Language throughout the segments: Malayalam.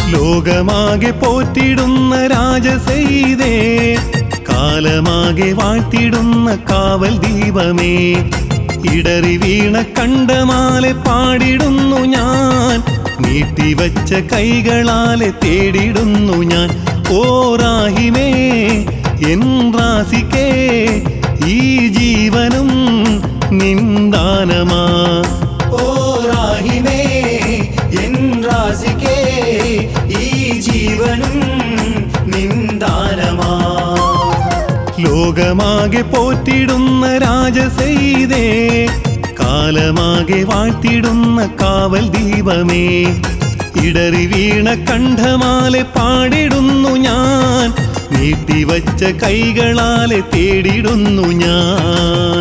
ലോകമാകെ പോറ്റിടുന്ന രാജസെയ്തേ കാലമാകെ വാഴ്ത്തിടുന്ന കാവൽ ദീപമേ ഇടറി വീണ കണ്ടമാലെ പാടിടുന്നു ഞാൻ നീട്ടിവച്ച കൈകളാലെ തേടിടുന്നു ഞാൻ ഓറാഹിമേ എൻ റാസിക്കേ ഈ ജീവനും നിന്ദാനമാ ഓറാഹിമേ എൻ റാസിക്കേ ഈ ജീവനും നിന്ദാനമാ ലോകമാകെ പോറ്റിടുന്ന രാജസെയ്തേ കാലമാകെ വാഴ്ത്തിടുന്ന കാവൽ ദീപമേ ഇടറി വീണ കണ്ഠമാലെ പാടിടുന്നു ഞാൻ നീട്ടിവച്ച കൈകളാലെ തേടിടുന്നു ഞാൻ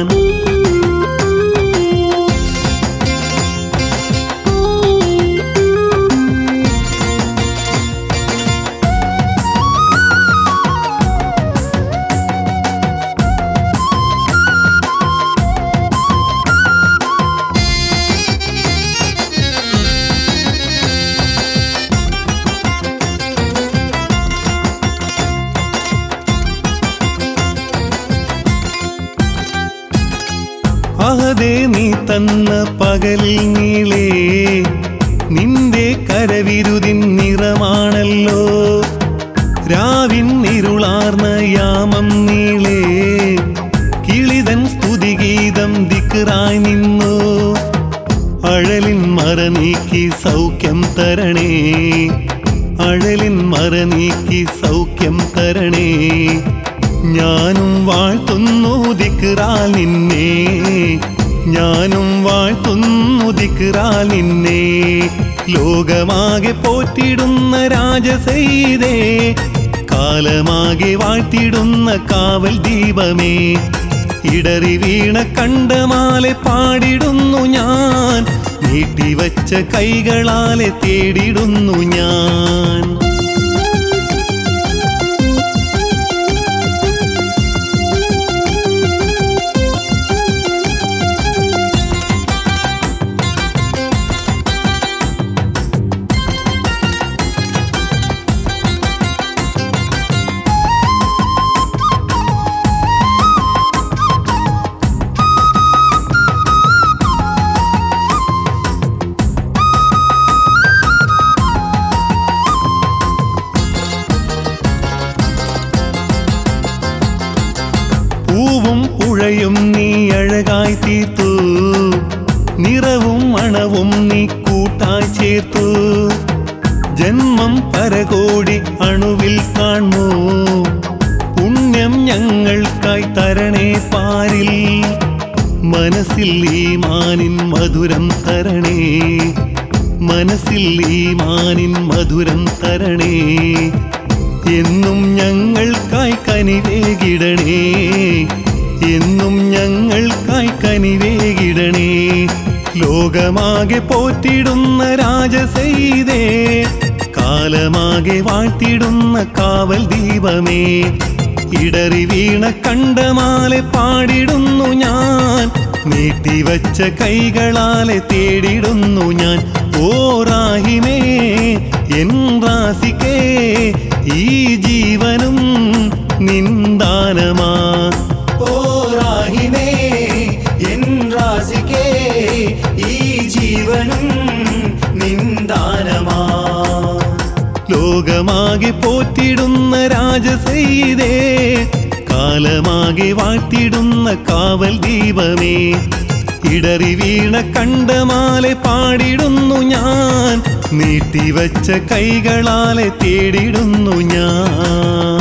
അഹദേ നീ തന്ന പകലിൽ നീളേ നിന്റെ കരവിരുതിൻ നിറമാണല്ലോ രാവിൻ ഇരുളാർന്ന യാമം നീളേ കിളിതൻ സ്തുതിഗീതം ദിക്റായി നിന്നു അഴലിൻ മറ നീക്കി സൗഖ്യം തരണേ അഴലിൻ മറ നീക്കി സൗഖ്യം തരണേ ഞാനും വാഴ്ത്തുന്നു ദിക്റാൽ നിന്നെ ഞാനും വാഴ്ത്തുന്നു ദിക്റാൽ നിന്നെ ലോകമാകെ പോറ്റിടുന്ന രാജസെയ്തേ കാലമാകെ വാഴ്ത്തിടുന്ന കാവൽ ദീപമേ ഇടറി വീണ കണ്ടമാലെ പാടിടുന്നു ഞാൻ നീട്ടിവച്ച കൈകളാലെ തേടിടുന്നു ഞാൻ പൂവും പുഴയും നീ അഴകായി തീർത്തു നിറവും മണവും നീ കൂട്ടായി ചേർത്തു ജന്മം പരകോടി അണുവിൽ കാണൂ പുണ്യം ഞങ്ങൾക്കായി തരണേ പാരിൽ മനസ്സിൽ ഈ മാനിൻ മധുരം തരണേ മനസ്സിൽ ഈ മാനിൻ മധുരം തരണേ എന്നും ഞങ്ങൾക്കായി കനിവേകിടണേ എന്നും ഞങ്ങൾക്കായി കനിവേകിടണേ ലോകമാകെ പോറ്റിടുന്ന രാജസെയ്തേ കാലമാകെ വാഴ്ത്തിടുന്ന കാവൽ ദീപമേ ഇടറി വീണ കണ്ടമാലെ പാടിടുന്നു ഞാൻ നീട്ടിവച്ച കൈകളാലെ തേടിടുന്നു ഞാൻ ഓറാഹിമേ എൻ റാസിക്കേ ഈ ജീവനും നിന്ദാനമാ ഓറാഹിമേ എൻ റാസിക്കേ ഈ ജീവനും നിന്ദാനമാ ലോകമാകെ പോറ്റിടുന്ന രാജസെയ്തേ കാലമാകെ വാഴ്ത്തിടുന്ന കാവൽ ദീപമേ ഇടറി വീണ കണ്ടമാലെ പാടിടുന്നു ഞാൻ നീട്ടിവച്ച കൈകളാലെ തേടിടുന്നു ഞാൻ